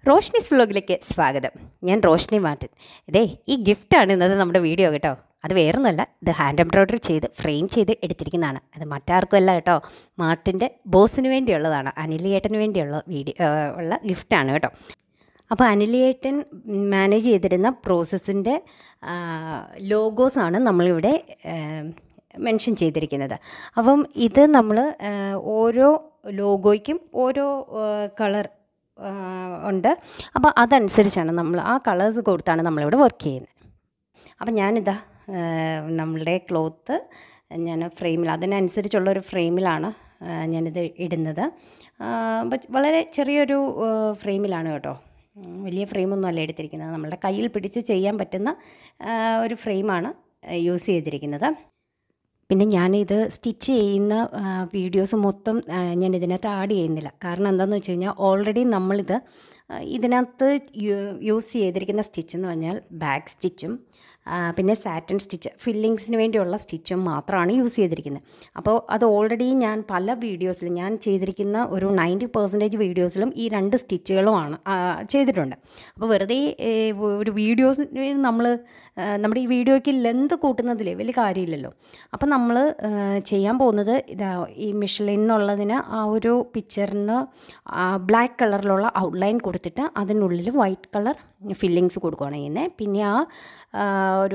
റോഷ്നിസ് വ്ലോഗിലേക്ക് സ്വാഗതം ഞാൻ റോഷ്നി മാർട്ടിൻ ഇതേ ഈ ഗിഫ്റ്റാണ് ഇന്നത്തെ നമ്മുടെ വീഡിയോ കേട്ടോ അത് വേറൊന്നുമല്ല ഇത് ഹാൻഡ് എംബ്രോയ്ഡറി ചെയ്ത് ഫ്രെയിം ചെയ്ത് എടുത്തിരിക്കുന്നതാണ് അത് മറ്റാർക്കും അല്ല കേട്ടോ മാർട്ടിൻ്റെ ബോസിന് വേണ്ടിയുള്ളതാണ് അനിലിയേട്ടന് വേണ്ടിയുള്ള വീഡിയോ ഉള്ള ഗിഫ്റ്റാണ് കേട്ടോ അപ്പോൾ അനിലിയേട്ടൻ മാനേജ് ചെയ്തിരുന്ന പ്രോസസ്സിൻ്റെ ലോഗോസാണ് നമ്മളിവിടെ മെൻഷൻ ചെയ്തിരിക്കുന്നത് അപ്പം ഇത് നമ്മൾ ഓരോ ലോഗോയ്ക്കും ഓരോ കളർ ഉണ്ട് അപ്പോൾ അതനുസരിച്ചാണ് നമ്മൾ ആ കളേഴ്സ് കൊടുത്താണ് നമ്മളിവിടെ വർക്ക് ചെയ്യുന്നത് അപ്പം ഞാനിതാ നമ്മളുടെ ക്ലോത്ത് ഞാൻ ഫ്രെയിമിൽ അതിനനുസരിച്ചുള്ള ഒരു ഫ്രെയിമിലാണ് ഞാനിത് ഇടുന്നത് ബട്ട് വളരെ ചെറിയൊരു ഫ്രെയിമിലാണ് കേട്ടോ വലിയ ഫ്രെയിമൊന്നും അല്ല എടുത്തിരിക്കുന്നത് നമ്മളുടെ കയ്യിൽ പിടിച്ച് ചെയ്യാൻ പറ്റുന്ന ഒരു ഫ്രെയിമാണ് യൂസ് ചെയ്തിരിക്കുന്നത് പിന്നെ ഞാനിത് സ്റ്റിച്ച് ചെയ്യുന്ന വീഡിയോസ് മൊത്തം ഞാൻ ഇതിനകത്ത് ആഡ് ചെയ്യുന്നില്ല കാരണം എന്താണെന്ന് വെച്ച് കഴിഞ്ഞാൽ ഓൾറെഡി നമ്മളിത് ഇതിനകത്ത് യൂസ് ചെയ്തിരിക്കുന്ന സ്റ്റിച്ച് എന്ന് പറഞ്ഞാൽ ബാക്ക് സ്റ്റിച്ചും പിന്നെ സാറ്റൻ സ്റ്റിച്ച് ഫില്ലിങ്സിന് വേണ്ടിയുള്ള സ്റ്റിച്ചും മാത്രമാണ് യൂസ് ചെയ്തിരിക്കുന്നത് അപ്പോൾ അത് ഓൾറെഡി ഞാൻ പല വീഡിയോസിലും ഞാൻ ചെയ്തിരിക്കുന്ന ഒരു നയൻറ്റി പെർസെൻറ്റേജ് വീഡിയോസിലും ഈ രണ്ട് സ്റ്റിച്ചുകളുമാണ് ചെയ്തിട്ടുണ്ട് അപ്പോൾ വെറുതെ ഒരു വീഡിയോസ് നമ്മൾ നമ്മുടെ ഈ വീഡിയോയ്ക്ക് ലെന്ത് കൂട്ടുന്നതിൽ വലിയ കാര്യമില്ലല്ലോ അപ്പോൾ നമ്മൾ ചെയ്യാൻ പോകുന്നത് ഇതാ ഈ മിഷലിൻ എന്നുള്ളതിന് ആ ഒരു പിക്ചറിന് ബ്ലാക്ക് കളറിലുള്ള ഔട്ട്ലൈൻ കൊടുത്തിട്ട് അതിനുള്ളിൽ വൈറ്റ് കളർ ഫില്ലിങ്സ് കൊടുക്കുകയാണ് ചെയ്യുന്നത് പിന്നെ ആ ഒരു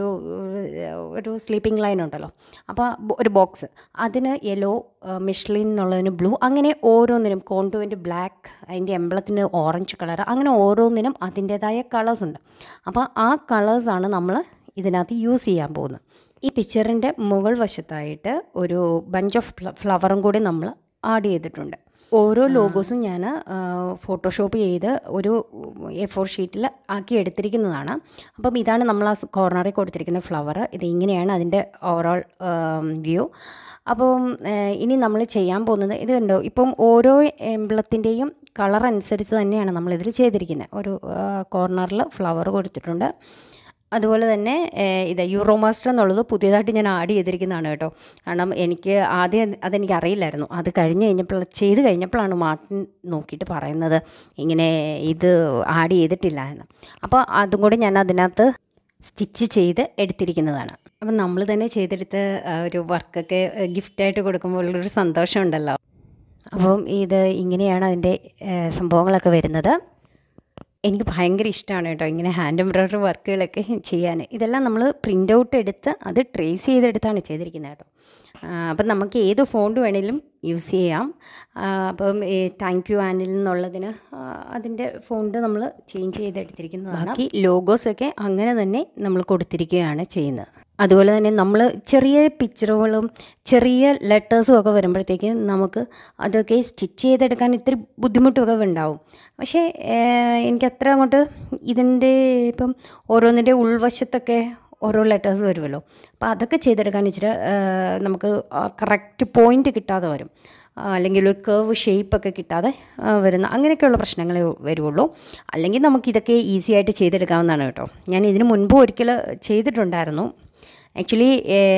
ഒരു സ്ലീപ്പിംഗ് ലൈൻ ഉണ്ടല്ലോ അപ്പോൾ ഒരു ബോക്സ് അതിന് യെല്ലോ മിഷ്ലിൻ എന്നുള്ളതിന് ബ്ലൂ അങ്ങനെ ഓരോന്നിനും കോണ്ടുവിൻ്റെ ബ്ലാക്ക് അതിൻ്റെ എംബ്ലത്തിന് ഓറഞ്ച് കളർ അങ്ങനെ ഓരോന്നിനും അതിൻ്റേതായ കളേഴ്സ് ഉണ്ട് അപ്പോൾ ആ കളേഴ്സാണ് നമ്മൾ ഇതിനകത്ത് യൂസ് ചെയ്യാൻ പോകുന്നത് ഈ പിക്ചറിൻ്റെ മുകൾ വശത്തായിട്ട് ഒരു ബഞ്ച് ഓഫ് ഫ്ലവറും കൂടി നമ്മൾ ആഡ് ചെയ്തിട്ടുണ്ട് ഓരോ ലോഗോസും ഞാൻ ഫോട്ടോഷോപ്പ് ചെയ്ത് ഒരു എ ഫോർ ഷീറ്റിൽ ആക്കി എടുത്തിരിക്കുന്നതാണ് അപ്പം ഇതാണ് നമ്മൾ ആ കോർണറിൽ കൊടുത്തിരിക്കുന്ന ഫ്ലവർ ഇത് ഇങ്ങനെയാണ് അതിൻ്റെ ഓവറോൾ വ്യൂ അപ്പം ഇനി നമ്മൾ ചെയ്യാൻ പോകുന്നത് ഇത് കണ്ടോ ഇപ്പം ഓരോ എംബ്ലത്തിൻ്റെയും കളർ അനുസരിച്ച് തന്നെയാണ് നമ്മളിതിൽ ചെയ്തിരിക്കുന്നത് ഒരു കോർണറിൽ ഫ്ലവർ കൊടുത്തിട്ടുണ്ട് അതുപോലെ തന്നെ ഇത് യൂറോ മാസ്റ്റർ എന്നുള്ളത് പുതിയതായിട്ട് ഞാൻ ആഡ് ചെയ്തിരിക്കുന്നതാണ് കേട്ടോ കാരണം എനിക്ക് ആദ്യം അതെനിക്ക് അറിയില്ലായിരുന്നു അത് കഴിഞ്ഞ് കഴിഞ്ഞപ്പോൾ ചെയ്ത് കഴിഞ്ഞപ്പോഴാണ് മാർട്ടിൻ നോക്കിയിട്ട് പറയുന്നത് ഇങ്ങനെ ഇത് ആഡ് ചെയ്തിട്ടില്ല എന്ന് അപ്പോൾ അതും കൂടി ഞാൻ അതിനകത്ത് സ്റ്റിച്ച് ചെയ്ത് എടുത്തിരിക്കുന്നതാണ് അപ്പം നമ്മൾ തന്നെ ചെയ്തെടുത്ത ഒരു വർക്കൊക്കെ ഗിഫ്റ്റായിട്ട് കൊടുക്കുമ്പോൾ ഉള്ളൊരു സന്തോഷമുണ്ടല്ലോ അപ്പം ഇത് ഇങ്ങനെയാണ് അതിൻ്റെ സംഭവങ്ങളൊക്കെ വരുന്നത് എനിക്ക് ഭയങ്കര ഇഷ്ടമാണ് കേട്ടോ ഇങ്ങനെ ഹാൻഡ് എംബ്രോയ്ഡറി വർക്കുകളൊക്കെ ചെയ്യാൻ ഇതെല്ലാം നമ്മൾ പ്രിൻ്റ് ഔട്ട് എടുത്ത് അത് ട്രേസ് ചെയ്തെടുത്താണ് ചെയ്തിരിക്കുന്നത് കേട്ടോ അപ്പം നമുക്ക് ഏത് ഫോണ്ട് വേണേലും യൂസ് ചെയ്യാം അപ്പം താങ്ക് യു ആനിൽ എന്നുള്ളതിന് അതിൻ്റെ ഫോണ്ട് നമ്മൾ ചേഞ്ച് ചെയ്തെടുത്തിരിക്കുന്നതാണ് ബാക്കി ലോഗോസൊക്കെ അങ്ങനെ തന്നെ നമ്മൾ കൊടുത്തിരിക്കുകയാണ് ചെയ്യുന്നത് അതുപോലെ തന്നെ നമ്മൾ ചെറിയ പിക്ചറുകളും ചെറിയ ലെറ്റേഴ്സും ഒക്കെ വരുമ്പോഴത്തേക്ക് നമുക്ക് അതൊക്കെ സ്റ്റിച്ച് ചെയ്തെടുക്കാൻ ഇത്തിരി ബുദ്ധിമുട്ടൊക്കെ ഉണ്ടാവും പക്ഷേ എനിക്ക് അത്ര അങ്ങോട്ട് ഇതിൻ്റെ ഇപ്പം ഓരോന്നിൻ്റെ ഉൾവശത്തൊക്കെ ഓരോ ലെറ്റേഴ്സ് വരുമല്ലോ അപ്പോൾ അതൊക്കെ ചെയ്തെടുക്കാൻ ഇച്ചിരി നമുക്ക് കറക്റ്റ് പോയിൻ്റ് കിട്ടാതെ വരും അല്ലെങ്കിൽ ഒരു കേവ് ഷേപ്പൊക്കെ കിട്ടാതെ വരുന്ന അങ്ങനെയൊക്കെയുള്ള പ്രശ്നങ്ങളെ വരുള്ളൂ അല്ലെങ്കിൽ നമുക്കിതൊക്കെ ഈസി ആയിട്ട് ചെയ്തെടുക്കാവുന്നതാണ് കേട്ടോ ഞാൻ ഇതിന് മുൻപ് ഒരിക്കൽ ചെയ്തിട്ടുണ്ടായിരുന്നു ആക്ച്വലി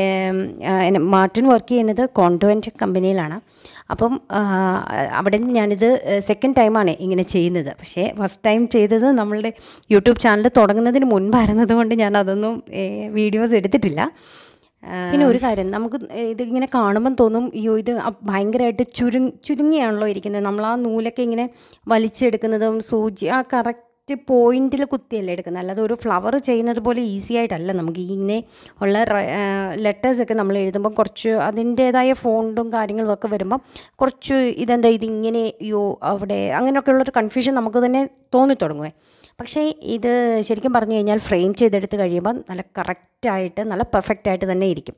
മാർട്ടിൻ വർക്ക് ചെയ്യുന്നത് കോൺഡുവൻറ്റ് കമ്പനിയിലാണ് അപ്പം അവിടെ ഞാനിത് സെക്കൻഡ് ടൈമാണ് ഇങ്ങനെ ചെയ്യുന്നത് പക്ഷേ ഫസ്റ്റ് ടൈം ചെയ്തത് നമ്മളുടെ യൂട്യൂബ് ചാനൽ തുടങ്ങുന്നതിന് മുൻപായിരുന്നത് കൊണ്ട് ഞാൻ അതൊന്നും വീഡിയോസ് എടുത്തിട്ടില്ല പിന്നെ ഒരു കാര്യം നമുക്ക് ഇതിങ്ങനെ കാണുമ്പം തോന്നും അയ്യോ ഇത് ഭയങ്കരമായിട്ട് ചുരു ചുരുങ്ങിയാണല്ലോ ഇരിക്കുന്നത് നമ്മൾ ആ നൂലൊക്കെ ഇങ്ങനെ വലിച്ചെടുക്കുന്നതും സൂചി ആ കറക്റ്റ് ജസ്റ്റ് പോയിന്റിൽ കുത്തിയല്ലേ എടുക്കുന്നത് അല്ലാതെ ഒരു ഫ്ലവർ ചെയ്യുന്നത് പോലെ ഈസി ആയിട്ടല്ല നമുക്ക് ഇങ്ങനെ ഉള്ള ലെറ്റേഴ്സൊക്കെ നമ്മൾ എഴുതുമ്പോൾ കുറച്ച് അതിൻ്റേതായ ഫോണ്ടും കാര്യങ്ങളും ഒക്കെ വരുമ്പം കുറച്ച് ഇതെന്താ ഇതിങ്ങനെ യോ അവിടെ അങ്ങനെയൊക്കെയുള്ളൊരു കൺഫ്യൂഷൻ നമുക്ക് തന്നെ തോന്നിത്തുടങ്ങുവേ പക്ഷേ ഇത് ശരിക്കും പറഞ്ഞു കഴിഞ്ഞാൽ ഫ്രെയിം ചെയ്തെടുത്ത് കഴിയുമ്പോൾ നല്ല കറക്റ്റായിട്ട് നല്ല പെർഫെക്റ്റ് ആയിട്ട് തന്നെ ഇരിക്കും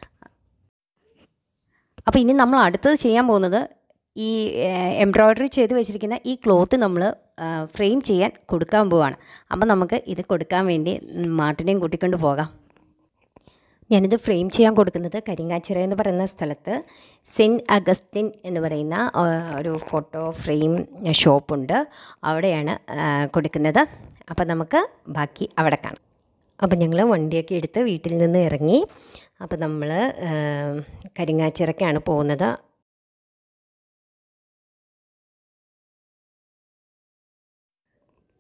അപ്പോൾ ഇനി നമ്മൾ അടുത്തത് ചെയ്യാൻ പോകുന്നത് ഈ എംബ്രോയ്ഡറി ചെയ്ത് വെച്ചിരിക്കുന്ന ഈ ക്ലോത്ത് നമ്മൾ ഫ്രെയിം ചെയ്യാൻ കൊടുക്കാൻ പോവാണ് അപ്പം നമുക്ക് ഇത് കൊടുക്കാൻ വേണ്ടി മാട്ടിനെയും കൂട്ടിക്കൊണ്ട് പോകാം ഞാനിത് ഫ്രെയിം ചെയ്യാൻ കൊടുക്കുന്നത് കരിങ്ങാച്ചിറ എന്ന് പറയുന്ന സ്ഥലത്ത് സെൻറ്റ് അഗസ്റ്റിൻ എന്ന് പറയുന്ന ഒരു ഫോട്ടോ ഫ്രെയിം ഷോപ്പുണ്ട് അവിടെയാണ് കൊടുക്കുന്നത് അപ്പം നമുക്ക് ബാക്കി അവിടെ കാണാം അപ്പം ഞങ്ങൾ വണ്ടിയൊക്കെ എടുത്ത് വീട്ടിൽ നിന്ന് ഇറങ്ങി അപ്പം നമ്മൾ കരിങ്ങാച്ചിറക്കാണ് പോകുന്നത്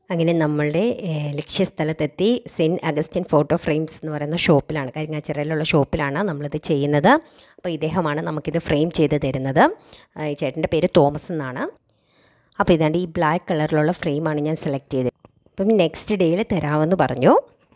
അങ്ങനെ നമ്മളുടെ ഏഹ്, ലക്ഷ്യസ്ഥലത്തെത്തി സെൻറ്റ് അഗസ്റ്റിൻ ഫോട്ടോ ഫ്രെയിംസ് എന്ന് പറയുന്ന ഷോപ്പിലാണ് കരിങ്ങാച്ചിറയിലുള്ള ഷോപ്പിലാണ് നമ്മളിത് ചെയ്യുന്നത് അപ്പോൾ ഇദ്ദേഹമാണ് നമുക്കിത് ഫ്രെയിം ചെയ്ത് തരുന്നത് ആ, ഈ ചേട്ടൻ്റെ പേര് തോമസ് എന്നാണ് അപ്പോൾ ഇതാണ്ട് ഈ ബ്ലാക്ക് കളറിലുള്ള ഫ്രെയിമാണ് ഞാൻ സെലക്ട് ചെയ്തത് അപ്പം നെക്സ്റ്റ് ഡേയിൽ തരാമെന്ന് പറഞ്ഞു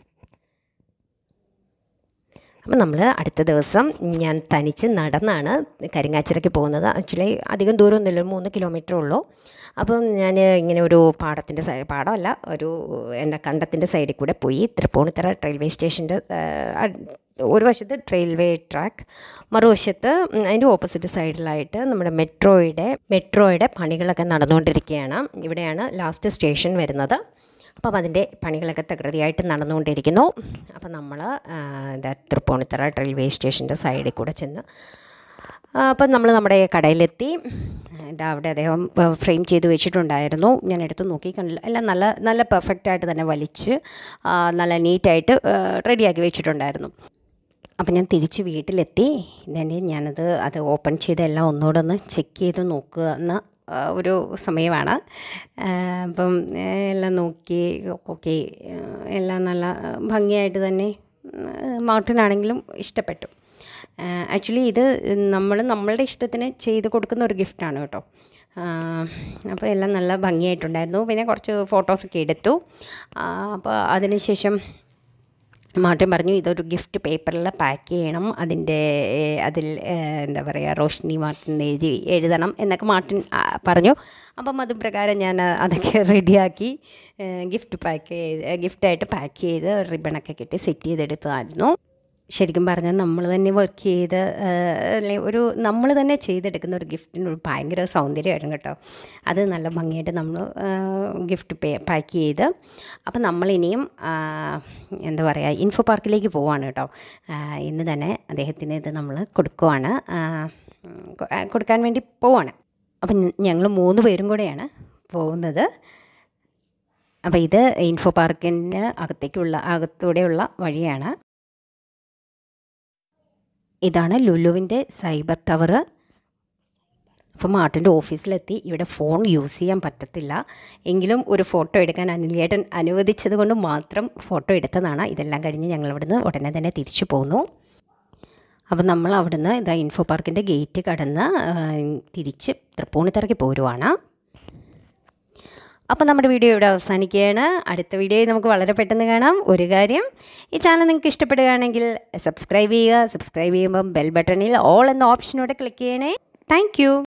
അപ്പം നമ്മൾ അടുത്ത ദിവസം ഞാൻ തനിച്ച് നടന്നാണ് കരിങ്ങാച്ചിറയ്ക്ക് പോകുന്നത് ആക്ച്വലി അധികം ദൂരമൊന്നുമില്ല ഒരു മൂന്ന് കിലോമീറ്റർ ഉള്ളൂ അപ്പം ഞാൻ ഇങ്ങനെ ഒരു പാടത്തിൻ്റെ സൈഡ് പാടമല്ല ഒരു എന്താ കണ്ടത്തിൻ്റെ സൈഡിൽ കൂടെ പോയി തൃപ്പൂണിത്തറ റെയിൽവേ സ്റ്റേഷൻ്റെ ഒരു വശത്ത് റെയിൽവേ ട്രാക്ക് മറുവശത്ത് ഉം, അതിൻ്റെ ഓപ്പോസിറ്റ് സൈഡിലായിട്ട് നമ്മുടെ മെട്രോയുടെ മെട്രോയുടെ പണികളൊക്കെ നടന്നുകൊണ്ടിരിക്കുകയാണ് ഇവിടെയാണ് ലാസ്റ്റ് സ്റ്റേഷൻ വരുന്നത് അപ്പം അതിൻ്റെ പണികളൊക്കെ തകൃതിയായിട്ട് നടന്നുകൊണ്ടിരിക്കുന്നു അപ്പം നമ്മൾ എന്താ തൃപ്പൂണിത്തറ റെയിൽവേ സ്റ്റേഷൻ്റെ സൈഡിൽ കൂടെ ചെന്ന് ആ, അപ്പം നമ്മൾ നമ്മുടെ കടയിലെത്തി ഇതാ അവിടെ അദ്ദേഹം ഫ്രെയിം ചെയ്ത് വെച്ചിട്ടുണ്ടായിരുന്നു ഞാൻ എടുത്ത് നോക്കി കണ്ടില്ല എല്ലാം നല്ല നല്ല പെർഫെക്റ്റ് ആയിട്ട് തന്നെ വലിച്ച് ആ, നല്ല നീറ്റായിട്ട് റെഡിയാക്കി വെച്ചിട്ടുണ്ടായിരുന്നു അപ്പം ഞാൻ തിരിച്ച് വീട്ടിലെത്തി തന്നെ ഞാനത് അത് ഓപ്പൺ ചെയ്ത് എല്ലാം ഒന്നുകൂടെ ഒന്ന് ചെക്ക് ചെയ്ത് നോക്കുക എന്ന ആ, ഒരു സമയമാണ് ആ, അപ്പം ആ, എല്ലാം നോക്കി ഓക്കെ എല്ലാം നല്ല ഭംഗിയായിട്ട് തന്നെ മാർട്ടിനാണെങ്കിലും ഇഷ്ടപ്പെട്ടു ആക്ച്വലി ഇത് നമ്മൾ നമ്മളുടെ ഇഷ്ടത്തിന് ചെയ്ത് കൊടുക്കുന്ന ഒരു ഗിഫ്റ്റാണ് കേട്ടോ അപ്പോൾ എല്ലാം നല്ല ഭംഗിയായിട്ടുണ്ടായിരുന്നു പിന്നെ കുറച്ച് ഫോട്ടോസൊക്കെ എടുത്തു അപ്പോൾ അതിനുശേഷം മാർട്ടിൻ പറഞ്ഞു ഇതൊരു ഗിഫ്റ്റ് പേപ്പറിൽ പാക്ക് ചെയ്യണം അതിൻ്റെ ഏഹ്, അതിൽ ഏഹ്, എന്താ പറയുക റോഷ്നി മാർട്ടിൻ എഴുതി എഴുതണം എന്നൊക്കെ മാർട്ടിൻ ആ, പറഞ്ഞു അപ്പം അത് പ്രകാരം ഞാൻ ആ, അതൊക്കെ റെഡിയാക്കി ഗിഫ്റ്റ് പാക്ക് ചെയ്ത് ഗിഫ്റ്റായിട്ട് പാക്ക് ചെയ്ത് റിബണൊക്കെ കെട്ടി സെറ്റ് ചെയ്തെടുത്തതായിരുന്നു ശരിക്കും പറഞ്ഞാൽ നമ്മൾ തന്നെ വർക്ക് ചെയ്ത് അല്ലെ ഒരു നമ്മൾ തന്നെ ചെയ്തെടുക്കുന്ന ഒരു ഗിഫ്റ്റിന് ഒരു ഭയങ്കര സൗന്ദര്യമായിരുന്നു കേട്ടോ അത് നല്ല ഭംഗിയായിട്ട് നമ്മൾ ഗിഫ്റ്റ് പേ പാക്ക് ചെയ്ത് അപ്പം നമ്മളിനിയും ആ, എന്താ പറയുക ഇൻഫോ പാർക്കിലേക്ക് പോവാണ് കേട്ടോ ആ, ഇന്ന് തന്നെ അദ്ദേഹത്തിന് ഇത് നമ്മൾ കൊടുക്കുവാണ് ആ, ഉം, കൊ- ആ, കൊടുക്കാൻ വേണ്ടി പോവാണ് അപ്പം ഞങ്ങൾ മൂന്ന് പേരും കൂടെയാണ് പോകുന്നത് അപ്പോൾ ഇത് ഇൻഫോ പാർക്കിൻ്റെ അകത്തേക്കുള്ള അകത്തൂടെയുള്ള വഴിയാണ് ഇതാണ് ലുലുവിൻ്റെ സൈബർ ടവർ അപ്പോൾ മാർട്ടിൻ്റെ ഓഫീസിലെത്തി ഇവിടെ ഫോൺ യൂസ് ചെയ്യാൻ പറ്റത്തില്ല എങ്കിലും ഒരു ഫോട്ടോ എടുക്കാൻ അനിലേട്ടൻ അനുവദിച്ചത് കൊണ്ട് മാത്രം ഫോട്ടോ എടുത്തതാണ് ഇതെല്ലാം കഴിഞ്ഞ് ഞങ്ങൾ ഇവിടുന്ന് ഉടനെ തന്നെ തിരിച്ചു പോന്നു അപ്പം നമ്മൾ അവിടുന്ന് ഇതാ ഇൻഫോ പാർക്കിൻ്റെ ഗേറ്റ് കടന്ന് ആ, തിരിച്ച് തൃപ്പൂണിത്തറയ്ക്ക് പോരുവാണ് അപ്പോൾ നമ്മുടെ വീഡിയോ ഇവിടെ അവസാനിക്കുകയാണ് അടുത്ത വീഡിയോയിൽ നമുക്ക് വളരെ പെട്ടെന്ന് കാണാം ഒരു കാര്യം ഈ ചാനൽ നിങ്ങൾക്ക് ഇഷ്ടപ്പെടുകയാണെങ്കിൽ സബ്സ്ക്രൈബ് ചെയ്യുക സബ്സ്ക്രൈബ് ചെയ്യുമ്പം ബെൽ ബട്ടണിൽ ഓൾ എന്ന ഓപ്ഷനോടെ ക്ലിക്ക് ചെയ്യണേ താങ്ക്